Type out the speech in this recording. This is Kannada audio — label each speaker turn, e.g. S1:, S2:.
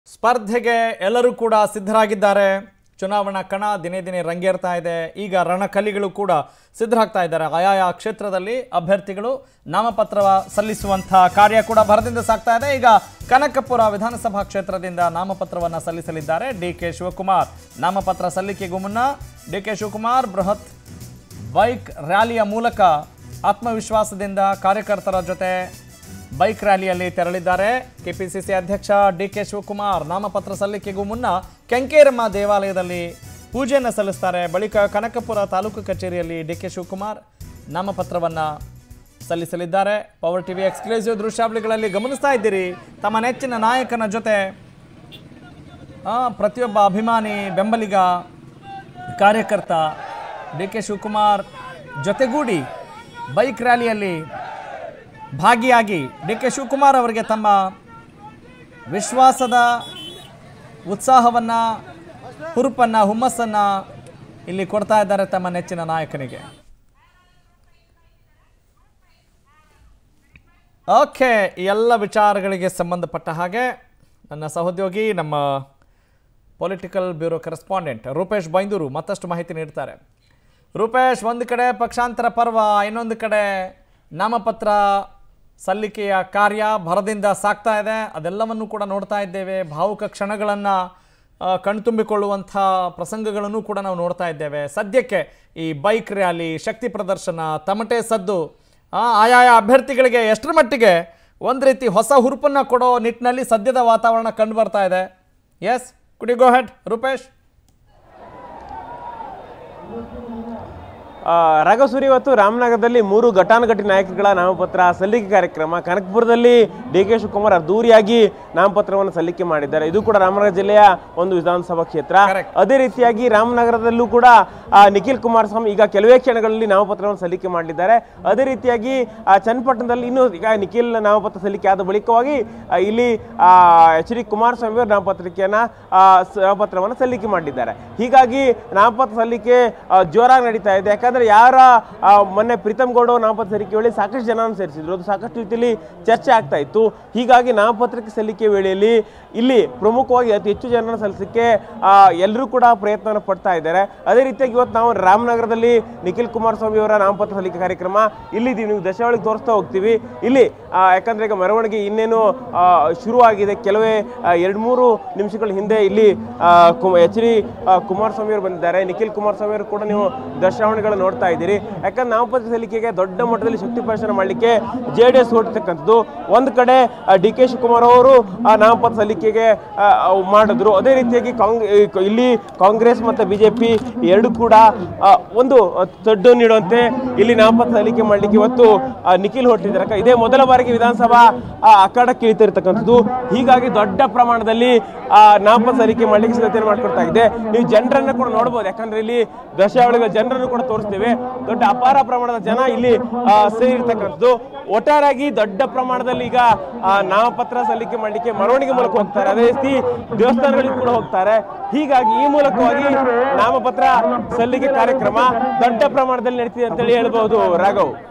S1: ಸ್ಪರ್ಧೆಗೆ ಎಲ್ಲರೂ ಕೂಡ ಸಿದ್ಧರಾಗಿದ್ದಾರೆ ಚುನಾವಣಾ ಕಣ ದಿನೇ ದಿನೇ ರಂಗೇರ್ತಾ ಇದೆ ಈಗ ರಣಕಲಿಗಳು ಕೂಡ ಸಿದ್ಧರಾಗ್ತಾ ಇದ್ದಾರೆ ಆಯಾಯ ಕ್ಷೇತ್ರದಲ್ಲಿ ಅಭ್ಯರ್ಥಿಗಳು ನಾಮಪತ್ರ ಸಲ್ಲಿಸುವಂಥ ಕಾರ್ಯ ಕೂಡ ಭರದಿಂದ ಸಾಗ್ತಾ ಇದೆ ಈಗ ಕನಕಪುರ ವಿಧಾನಸಭಾ ಕ್ಷೇತ್ರದಿಂದ ನಾಮಪತ್ರವನ್ನು ಸಲ್ಲಿಸಲಿದ್ದಾರೆ ಡಿ ಕೆ ಶಿವಕುಮಾರ್ ನಾಮಪತ್ರ ಸಲ್ಲಿಕೆಗೂ ಮುನ್ನ ಡಿ ಕೆ ಶಿವಕುಮಾರ್ ಬೃಹತ್ ಬೈಕ್ ರ್ಯಾಲಿಯ ಮೂಲಕ ಆತ್ಮವಿಶ್ವಾಸದಿಂದ ಕಾರ್ಯಕರ್ತರ ಜೊತೆ ಬೈಕ್ ರ್ಯಾಲಿಯಲ್ಲಿ ತೆರಳಿದ್ದಾರೆ ಕೆಪಿಸಿಸಿ ಅಧ್ಯಕ್ಷ ಡಿ ಕೆ ಶಿವಕುಮಾರ್ ನಾಮಪತ್ರ ಸಲ್ಲಿಕೆಗೂ ಮುನ್ನ ಕೆಂಕೇರಮ್ಮ ದೇವಾಲಯದಲ್ಲಿ ಪೂಜೆಯನ್ನು ಸಲ್ಲಿಸ್ತಾರೆ ಬಳಿಕ ಕನಕಪುರ ತಾಲೂಕು ಕಚೇರಿಯಲ್ಲಿ ಡಿ ಕೆ ಶಿವಕುಮಾರ್ ನಾಮಪತ್ರವನ್ನು ಸಲ್ಲಿಸಲಿದ್ದಾರೆ ಪವರ್ ಟಿವಿ ಎಕ್ಸ್ಕ್ಲೂಸಿವ್ ದೃಶ್ಯಾವಳಿಗಳಲ್ಲಿ ಗಮನಿಸ್ತಾ ಇದ್ದೀರಿ ತಮ್ಮ ನೆಚ್ಚಿನ ನಾಯಕನ ಜೊತೆ ಆ, ಪ್ರತಿಯೊಬ್ಬ ಅಭಿಮಾನಿ ಬೆಂಬಲಿಗ ಕಾರ್ಯಕರ್ತ ಡಿ ಕೆ ಶಿವಕುಮಾರ್ ಜೊತೆಗೂಡಿ ಬೈಕ್ ರ್ಯಾಲಿಯಲ್ಲಿ ಭಾಗಿಯಾಗಿ ಡಿ ಕೆ ಶಿವಕುಮಾರ್ ಅವರಿಗೆ ತಮ್ಮ ವಿಶ್ವಾಸದ ಉತ್ಸಾಹವನ್ನು ಹುರುಪನ್ನು ಹುಮ್ಮಸ್ಸನ್ನು ಇಲ್ಲಿ ಕೊಡ್ತಾ ಇದ್ದಾರೆ ತಮ್ಮ ನೆಚ್ಚಿನ ನಾಯಕನಿಗೆ ಓಕೆ ಈ ಎಲ್ಲ ವಿಚಾರಗಳಿಗೆ ಸಂಬಂಧಪಟ್ಟ ಹಾಗೆ ನನ್ನ ಸಹೋದ್ಯೋಗಿ ನಮ್ಮ political bureau correspondent Rupesh Byndoor ಮತ್ತಷ್ಟು ಮಾಹಿತಿ ನೀಡ್ತಾರೆ ರೂಪೇಶ್ ಒಂದು ಕಡೆ ಪಕ್ಷಾಂತರ ಪರ್ವ ಇನ್ನೊಂದು ಕಡೆ ನಾಮಪತ್ರ ಸಲ್ಲಿಕೆಯ ಕಾರ್ಯ ಭರದಿಂದ ಸಾಗ್ತಾ ಇದೆ ಅದೆಲ್ಲವನ್ನು ಕೂಡ ನೋಡ್ತಾ ಇದ್ದೇವೆ ಭಾವುಕ ಕ್ಷಣಗಳನ್ನು ಕಣ್ತುಂಬಿಕೊಳ್ಳುವಂಥ ಪ್ರಸಂಗಗಳನ್ನು ಕೂಡ ನಾವು ನೋಡ್ತಾ ಇದ್ದೇವೆ ಸದ್ಯಕ್ಕೆ ಈ ಬೈಕ್ ರ್ಯಾಲಿ ಶಕ್ತಿ ಪ್ರದರ್ಶನ ತಮಟೆ ಸದ್ದು ಆ, ಆಯಾಯ ಅಭ್ಯರ್ಥಿಗಳಿಗೆ ಎಷ್ಟರ ಮಟ್ಟಿಗೆ ಒಂದು ರೀತಿ ಹೊಸ ಹುರುಪನ್ನು ಕೊಡೋ ನಿಟ್ಟಿನಲ್ಲಿ ಸದ್ಯದ ವಾತಾವರಣ ಕಂಡು ಬರ್ತಾ ಇದೆ ಎಸ್ ಕುಡಿ ಗೋ ಹೆಡ್ ರೂಪೇಶ್
S2: ಆ, ರಾಘವಸೂರಿ ಇವತ್ತು ರಾಮನಗರದಲ್ಲಿ ಮೂರು ಘಟಾನುಘಟಿ ನಾಯಕರುಗಳ ನಾಮಪತ್ರ ಸಲ್ಲಿಕೆ ಕಾರ್ಯಕ್ರಮ ಕನಕಪುರದಲ್ಲಿ ಡಿ ಕೆ ಶಿವಕುಮಾರ್ ಅದ್ದೂರಿಯಾಗಿ ನಾಮಪತ್ರವನ್ನು ಸಲ್ಲಿಕೆ ಮಾಡಿದ್ದಾರೆ ಇದು ಕೂಡ ರಾಮನಗರ ಜಿಲ್ಲೆಯ ಒಂದು ವಿಧಾನಸಭಾ ಕ್ಷೇತ್ರ
S1: Correct.
S2: ಅದೇ ರೀತಿಯಾಗಿ ರಾಮನಗರದಲ್ಲೂ ಕೂಡ ಆ, ನಿಖಿಲ್ ಕುಮಾರಸ್ವಾಮಿ ಈಗ ಕೆಲವೇ ಕ್ಷಣಗಳಲ್ಲಿ ನಾಮಪತ್ರವನ್ನು ಸಲ್ಲಿಕೆ ಮಾಡಿದ್ದಾರೆ ಅದೇ ರೀತಿಯಾಗಿ ಆ, ಚನ್ನಪಟ್ಟಣದಲ್ಲಿ ಇನ್ನೂ ಈಗ ನಿಖಿಲ್ ನಾಮಪತ್ರ ಸಲ್ಲಿಕೆ ಆದ ಬಳಿಕವಾಗಿ ಆ, ಇಲ್ಲಿ ಎಚ್ ಡಿ ಕುಮಾರಸ್ವಾಮಿ ಅವರು ನಾಮಪತ್ರಿಕೆಯನ್ನ ಆ, ಸ- ನಾಮಪತ್ರವನ್ನು ಸಲ್ಲಿಕೆ ಮಾಡಿದ್ದಾರೆ ಹೀಗಾಗಿ ನಾಮಪತ್ರ ಸಲ್ಲಿಕೆ ಆ, ಜೋರಾಗಿ ನಡೀತಾ ಇದೆ ಯಾಕಂದ್ರೆ ಯಾರ ಆ, ಮೊನ್ನೆ ಪ್ರೀತಮ್ ಗೌಡ ಅವರು ನಾಮಪತ್ರ ಸಲ್ಲಿಕೆ ವೇಳೆ ಸಾಕಷ್ಟು ಜನರನ್ನು ಸೇರಿಸಿದ್ರು ಅದು ಸಾಕಷ್ಟು ರೀತಿಯಲ್ಲಿ ಚರ್ಚೆ ಆಗ್ತಾ ಇತ್ತು ಹೀಗಾಗಿ ನಾಮಪತ್ರಕ್ಕೆ ಸಲ್ಲಿಕೆ ವೇಳೆಯಲ್ಲಿ ಇಲ್ಲಿ ಪ್ರಮುಖವಾಗಿ ಅತಿ ಹೆಚ್ಚು ಜನರನ್ನು ಸಲ್ಲಿಸಲಿಕ್ಕೆ ಎಲ್ಲರೂ ಕೂಡ ಪ್ರಯತ್ನವನ್ನು ಪಡ್ತಾ ಇದ್ದಾರೆ ಅದೇ ರೀತಿಯಾಗಿ ಇವತ್ತು ನಾವು ರಾಮನಗರದಲ್ಲಿ ನಿಖಿಲ್ ಕುಮಾರಸ್ವಾಮಿ ಅವರ ನಾಮಪತ್ರ ಸಲ್ಲಿಕೆ ಕಾರ್ಯಕ್ರಮ ಇಲ್ಲಿ ನೀವು ದಶಾವಳಿಗೆ ತೋರಿಸ್ತಾ ಹೋಗ್ತೀವಿ ಇಲ್ಲಿ ಆ, ಯಾಕಂದ್ರೆ ಈಗ ಮೆರವಣಿಗೆ ಇನ್ನೇನು ಆ, ಶುರುವಾಗಿದೆ ಕೆಲವೇ ಎರಡು ಮೂರು ನಿಮಿಷಗಳ ಹಿಂದೆ ಇಲ್ಲಿ ಎಚ್ ಡಿ ಕುಮಾರಸ್ವಾಮಿ ಅವರು ಬಂದಿದ್ದಾರೆ ನಿಖಿಲ್ ಕುಮಾರಸ್ವಾಮಿ ಅವರು ಕೂಡ ನೀವು ದರ್ಶಾವಣೆಗಳು ನೋಡ್ತಾ ಇದ್ದೀರಿ ಯಾಕಂದ್ರೆ ನಾಮಪತ್ರ ಸಲ್ಲಿಕೆಗೆ ದೊಡ್ಡ ಮಟ್ಟದಲ್ಲಿ ಶಕ್ತಿ ಪ್ರದರ್ಶನ ಮಾಡಲಿಕ್ಕೆ ಜೆ ಡಿ ಎಸ್ ಹೊರತಕ್ಕಂಥದ್ದು ಒಂದು ಕಡೆ ಡಿ ಕೆ ಶಿವಕುಮಾರ್ ಅವರು ಆ ನಾಮಪತ್ರ ಸಲ್ಲಿಕೆಗೆ ಆ, ಅವು ಮಾಡಿದ್ರು ಅದೇ ರೀತಿಯಾಗಿ ಕಾಂಗ್ ಈ ಕ- ಇಲ್ಲಿ ಕಾಂಗ್ರೆಸ್ ಮತ್ತು ಬಿಜೆಪಿ ಎರಡು ಕೂಡ ಆ, ಒಂದು ತಡ್ಡು ನೀಡುವಂತೆ ಇಲ್ಲಿ ನಾಮಪತ್ರ ಸಲ್ಲಿಕೆ ಮಾಡಲಿಕ್ಕೆ ಇವತ್ತು ಆ, ನಿಖಿಲ್ ಹೊರಟಿದ್ದಾರೆ ಯಾಕಂದ್ರೆ ಇದೇ ಮೊದಲ ಬಾರಿಗೆ ವಿಧಾನಸಭಾ ಆ, ಅಖಾಡಕ್ಕೆ ಇಳಿತಿರ್ತಕ್ಕಂಥದ್ದು ಹೀಗಾಗಿ ದೊಡ್ಡ ಪ್ರಮಾಣದಲ್ಲಿ ಆ, ನಾಮಪತ್ರ ಸಲ್ಲಿಕೆ ಮಾಡಲಿಕ್ಕೆ ಸಿದ್ಧತೆಯನ್ನು ಮಾಡ್ಕೊಳ್ತಾ ಇದೆ ನೀವು ಜನರನ್ನ ಕೂಡ ನೋಡ್ಬೋದು ಯಾಕಂದ್ರೆ ಇಲ್ಲಿ ದಶಾವಳಿಗಳ ಜನರನ್ನು ಕೂಡ ತೋರಿಸ್ತೇವೆ ದೊಡ್ಡ ಅಪಾರ ಪ್ರಮಾಣದ ಜನ ಇಲ್ಲಿ ಆ, ಸೇರಿರ್ತಕ್ಕಂಥದ್ದು ಒಟ್ಟಾರೆಯಾಗಿ ದೊಡ್ಡ ಪ್ರಮಾಣದಲ್ಲಿ ಈಗ ಆ, ನಾಮಪತ್ರ ಸಲ್ಲಿಕೆ ಮಾಡಲಿಕ್ಕೆ ಮೆರವಣಿಗೆ ಮೂಲಕ ಹೋಗ್ತಾರೆ ಅದೇ ರೀತಿ ದೇವಸ್ಥಾನಗಳಿಗೆ ಕೂಡ ಹೋಗ್ತಾರೆ ಹೀಗಾಗಿ ಈ ಮೂಲಕವಾಗಿ ನಾಮಪತ್ರ ಸಲ್ಲಿಕೆ ಕಾರ್ಯಕ್ರಮ ದೊಡ್ಡ ಪ್ರಮಾಣದಲ್ಲಿ ನಡೀತಿದೆ ಅಂತೇಳಿ ಹೇಳ್ಬಹುದು ರಾಘವ್